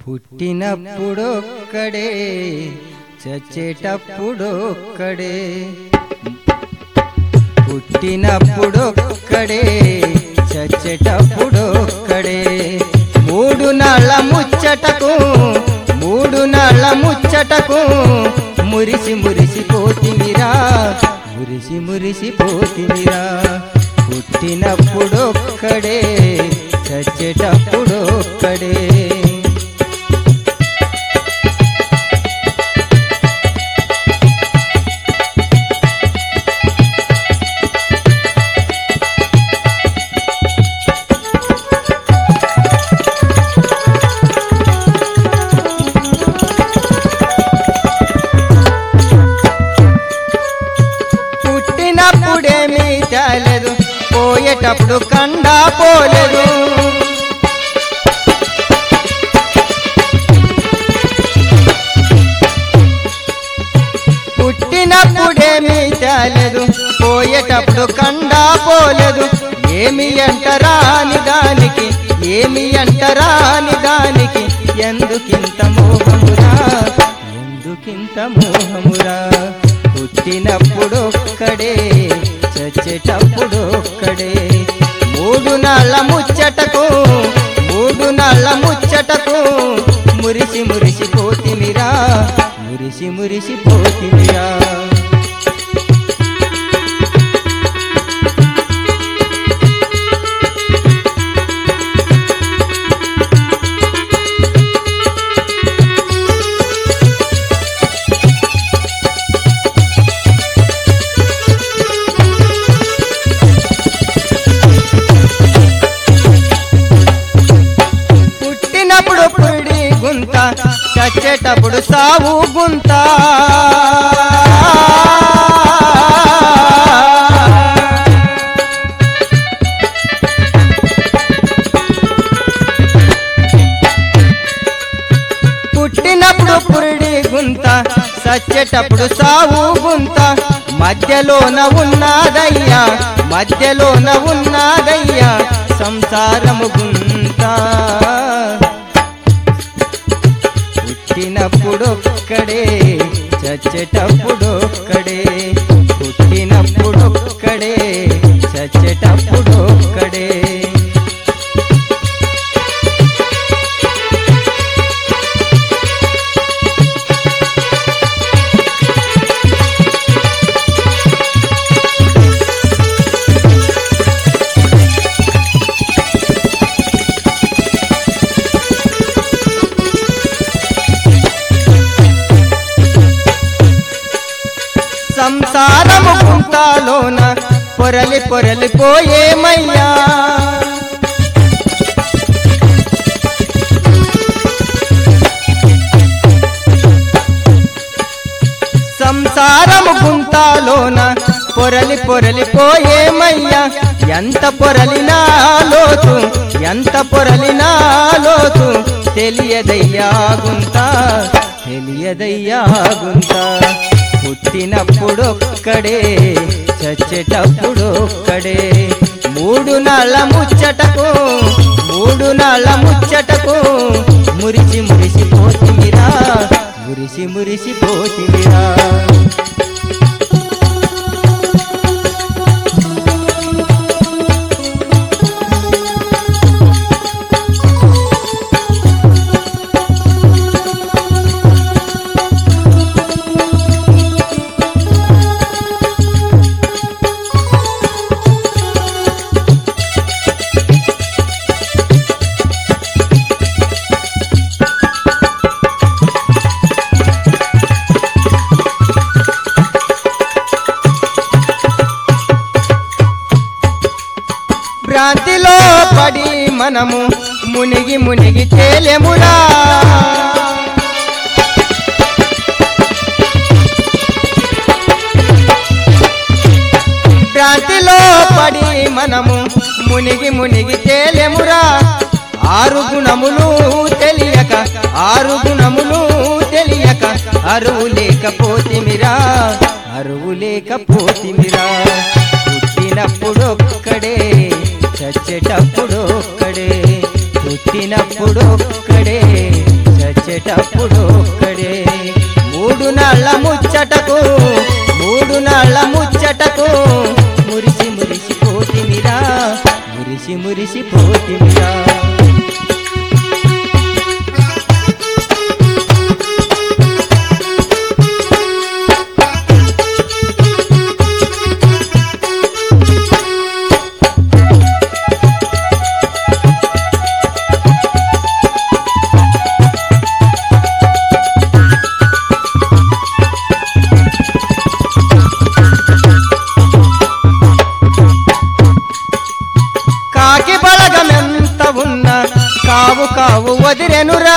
పుట్టినప్పుడొక్కడే చచ్చేటప్పుడొక్కడే పుట్టినప్పుడొక్కడే చచ్చేటప్పుడొక్కడే మూడు నాళ్ళ ముచ్చటకు మూడు నాళ్ళ ముచ్చటకు మురిసి మురిసి పోతిమిరా మురిసి మురిసి పోతిమిరా పుట్టినప్పుడొక్కడే చచ్చేటప్పుడొక్కడే పుట్టినప్పుడేమీ తేలేదు పోయేటప్పుడు కండా పోలేదు పుట్టినప్పుడేమీ తేలేదు పోయేటప్పుడు కండా పోలేదు ఏమి అంటరాని దానికి ఏమి అంటరాని దానికి ఎందుకింత మోహమురా ఎందుకింత మోహమురా పుట్టినప్పుడు ఒక్కడే చచ్చేటప్పుడు ఒక్కడే మూడు నాళ్ళ ముచ్చటకు మూడు నాళ్ళ ముచ్చటకు మురిసి మురిసి పోతిమిరా మురిసి మురిసి పోతిమిరా పుట్టినప్పుడు పుడి గుంత చచ్చేటప్పుడు సావు గుంత పుట్టినప్పుడు పురిడి గుంత సచ్చేటప్పుడు సావు గుంత మధ్యలోన ఉన్నాదయ్యా మధ్యలోన ఉన్నాదయ్యా సంసారము గుంత పుట్టినప్పుడొక్కడే చచ్చేటప్పుడొక్కడే పుట్టినప్పుడొక్కడే చచ్చేటప్పుడొక్కడే సంసారము గుంటాలోన పొరలి పొరలి పోయేమయ్యా సంసారము గుంటాలోన పొరలి పొరలి పోయేమయ్యా ఎంత పొరలినా లోతు ఎంత పొరలినా లోతు తెలియదయ్యా గుంత తెలియదయ్యా గుంత పుట్టినప్పుడొక్కడే చచ్చేటప్పుడొక్కడే మూడు నాళ్ళ ముచ్చటకు మూడు నాళ్ళ ముచ్చటకు మురిసి మురిసి పోతిమిరా మురిసి మురిసి పోతిమిరా భ్రాంతిలో పడి మనము మునిగి మునిగి తేలెమురా భ్రాంతిలో పడి మనము మునిగి మునిగి తేలెమురా ఆరు గుణములు తెలియక ఆరు గుణములు తెలియక అరువు లేకపోతిమిరా అరువు లేకపోతిమిరా పుట్టినప్పుడు ఒక్కడే చచ్చేటప్పుడు ఒక్కడే పుట్టినప్పుడు ఒక్కడే మురిసి మురిసి పోతిమిరా కాకి బలగమెంత ఉన్నా కావు కావు వదిరెనురా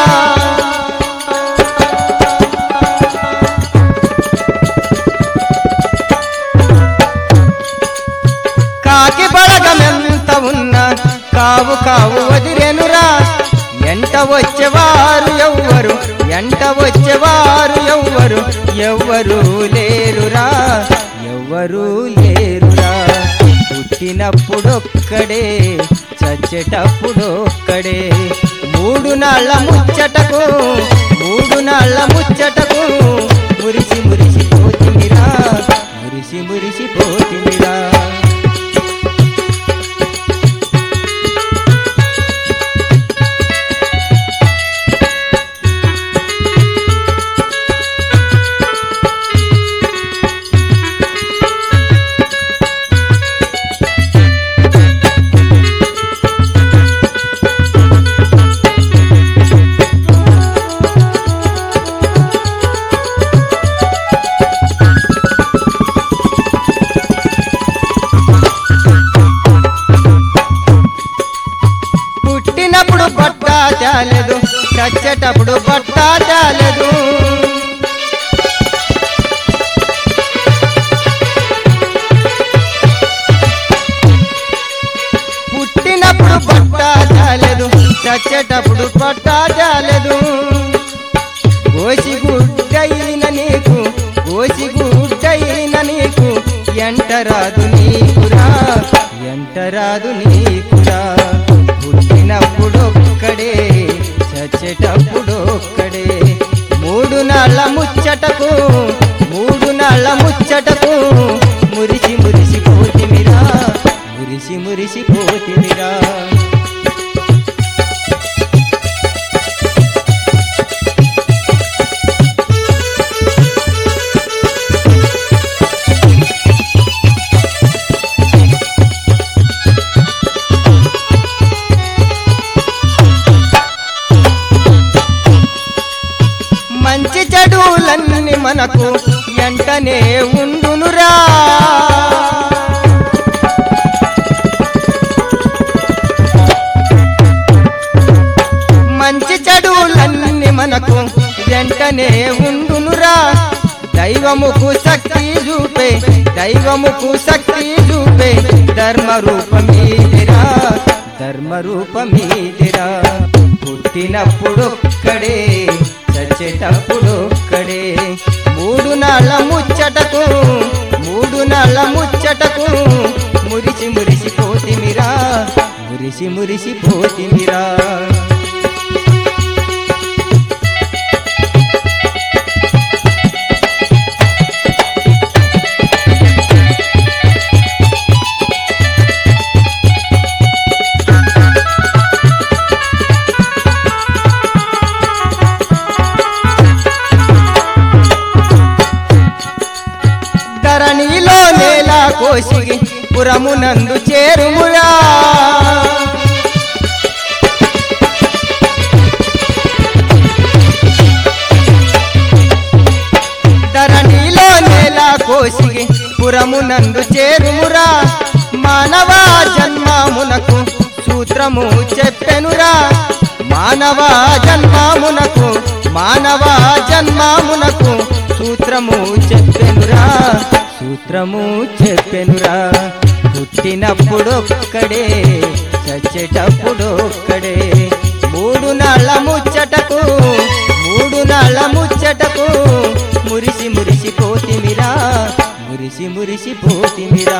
కాకి బలగమెంత ఉన్నా కావు కావు వదిరెనురా ఎంట వచ్చేవారు ఎవ్వరు ఎంట వచ్చేవారు ఎవ్వరు ఎవ్వరు లేరురా ఎవ్వరు లేరురా పుట్టినప్పుడొక్కడే చచ్చేటప్పుడొక్కడే మూడు నాళ్ళ ముచ్చటకు మూడు నాళ్ళ ముచ్చటకు మురిసి మురిసి పోతిమిరా మురిసి మురిసి పోతిమిరా పుట్టినప్పుడు బట్ట తేలేదు చచ్చేటప్పుడు బట్ట తేలేదు పుట్టినప్పుడు బట్ట తేలేదు చచ్చేటప్పుడు బట్ట తేలేదు గోసి గుడ్డైన నీకు గోసి గుడ్డైన నీకు ఎంటరాదు నీకురా ఎంటరాదు నీకురా పుట్టినప్పుడొక్కడే చచ్చేటప్పుడొక్కడే మూడు నాళ్ళ ముచ్చటకు మూడు నాళ్ళ ముచ్చటకు మురిసి మురిసి పోతిమిరా మురిసి మురిసి పోతిమిరా మంచి చెడులన్నీ మనకు ఎంటనే ఉండునురా మంచి చెడులన్నీ మనకు వెంటనే ఉండునురా దైవముకు శక్తి చూపే దైవముకు శక్తి చూపే ధర్మ రూపమీదిరా ధర్మ రూపమీదిరా పుట్టినప్పుడొక్కడే చచ్చేటప్పుడొక్కడే మూడు నాళ్ళ ముచ్చటకు మూడు నాళ్ళ ముచ్చటకు మురిసి మురిసి పోతిమిరా మురిసి మురిసి పోతిమిరా ధరణిలో నేల కోసిగి పురమునందు చేరుమురా ధరణిలో నేల కోసిగి పురమునందు చేరుమురా మానవ జన్మమునకు సూత్రము చెప్పెనురా మానవ జన్మమునకు మానవ జన్మమునకు సూత్రము చెప్పెనురా సూత్రము చెప్పెనురా పుట్టినప్పుడొక్కడే చచ్చేటప్పుడొక్కడే మూడు నాళ్ళ ముచ్చటకు మూడు నాళ్ళ ముచ్చటకు మురిసి మురిసి పోతిమిరా మురిసి మురిసి పోతిమిరా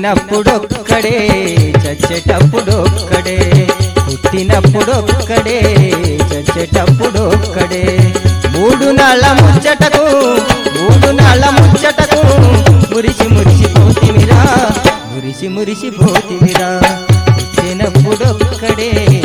పుట్టినప్పుడొక్కడే చచ్చేటప్పుడొక్కడే పుట్టినప్పుడొక్కడే చచ్చేటప్పుడొక్కడే మూడు నాళ్ళ ముచ్చటకు మూడు నాళ్ళ ముచ్చటకు మురిసి మురిసి పోతిమిరా మురిసి మురిసి పోతిమిరా పుట్టినప్పుడొక్కడే